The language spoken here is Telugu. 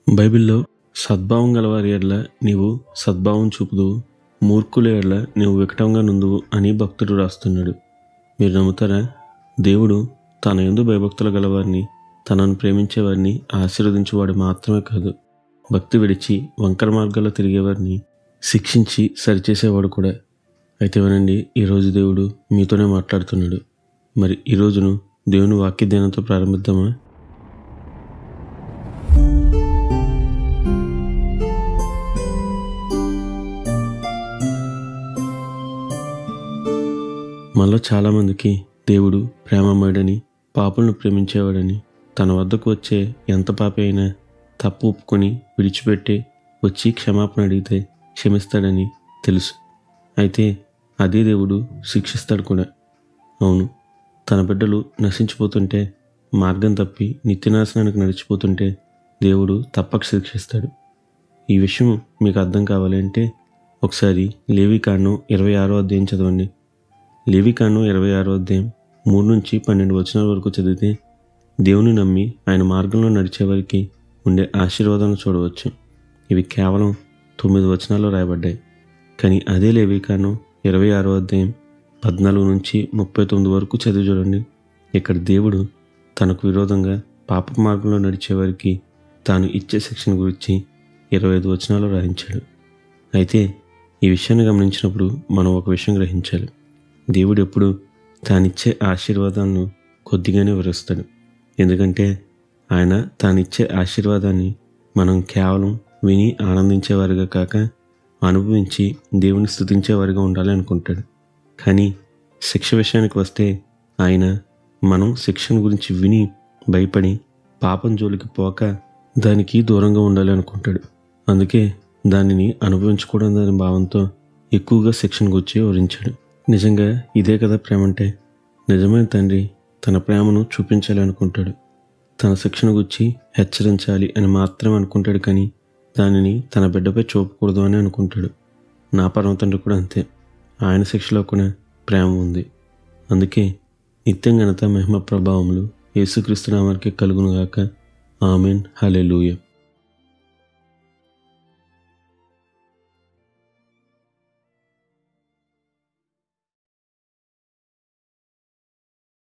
బైబిల్లో సద్భావం గలవారి ఎడ్ల నీవు సద్భావం చూపుదువు మూర్ఖుల ఎడ్ల నీవు వికటంగా నుందువు అని భక్తుడు రాస్తున్నాడు మీరు నమ్ముతారా దేవుడు తన ఎందు భయభక్తులు గలవారిని తనను ప్రేమించేవారిని ఆశీర్వదించేవాడు మాత్రమే కాదు భక్తి విడిచి వంకర మార్గాల్లో తిరిగేవారిని శిక్షించి సరిచేసేవాడు కూడా అయితే వినండి ఈరోజు దేవుడు మీతోనే మాట్లాడుతున్నాడు మరి ఈ రోజును దేవుని వాక్య ధ్యానంతో ప్రారంభిద్దామా మనలో చాలామందికి దేవుడు ప్రేమమయుడని పాపులను ప్రేమించేవాడని తన వద్దకు వచ్చే ఎంత పాపి అయినా తప్పు ఒప్పుకొని విడిచిపెట్టి వచ్చి క్షమాపణ అడిగితే క్షమిస్తాడని తెలుసు అయితే అదే దేవుడు శిక్షిస్తాడు కూడా అవును తన బిడ్డలు నశించిపోతుంటే మార్గం తప్పి నిత్యనాశనానికి నడిచిపోతుంటే దేవుడు తప్పక శిక్షిస్తాడు ఈ విషయం మీకు అర్థం కావాలి అంటే ఒకసారి లేవి కాండం ఇరవై ఆరో అధ్యాయం చదవండి లేవికాండం ఇరవై ఆరో అధ్యాయం మూడు నుంచి పన్నెండు వచనాల వరకు చదివితే దేవుని నమ్మి ఆయన మార్గంలో నడిచేవారికి ఉండే ఆశీర్వాదాలను చూడవచ్చు ఇవి కేవలం తొమ్మిది వచనాల్లో రాయబడ్డాయి కానీ అదే లేవికాండం ఇరవై ఆరో అధ్యాయం పద్నాలుగు నుంచి ముప్పై తొమ్మిది వరకు చదివి చూడండి ఇక్కడ దేవుడు తనకు విరోధంగా పాప మార్గంలో నడిచేవారికి తాను ఇచ్చే శిక్షణ గురించి ఇరవై ఐదు వచనాలు రాయించాడు అయితే ఈ విషయాన్ని గమనించినప్పుడు మనం ఒక విషయం గ్రహించాలి దేవుడు ఎప్పుడు తానిచ్చే ఆశీర్వాదాలను కొద్దిగానే వివరిస్తాడు ఎందుకంటే ఆయన తానిచ్చే ఆశీర్వాదాన్ని మనం కేవలం విని ఆనందించేవారిగా కాక అనుభవించి దేవుని స్థుతించేవారిగా ఉండాలి అనుకుంటాడు కానీ శిక్ష విషయానికి వస్తే ఆయన మనం శిక్షణ గురించి విని భయపడి పాపం జోలికి పోక దానికి దూరంగా ఉండాలి అనుకుంటాడు అందుకే దానిని అనుభవించుకోవడం దాని భావంతో ఎక్కువగా శిక్షణ గురించి వివరించాడు నిజంగా ఇదే కదా ప్రేమ అంటే నిజమైన తండ్రి తన ప్రేమను చూపించాలి అనుకుంటాడు తన శిక్షణ గురించి హెచ్చరించాలి అని మాత్రమే అనుకుంటాడు కానీ దానిని తన బిడ్డపై చూపకూడదు అని అనుకుంటాడు నా పరమ తండ్రి కూడా అంతే ఆయన శిక్షలో కూడా ప్రేమ ఉంది అందుకే నిత్యం ఘనత మహిమ ప్రభావములు యేసుక్రీస్తు నామానికి కలుగునుగాక ఆమెన్ హలెలూయ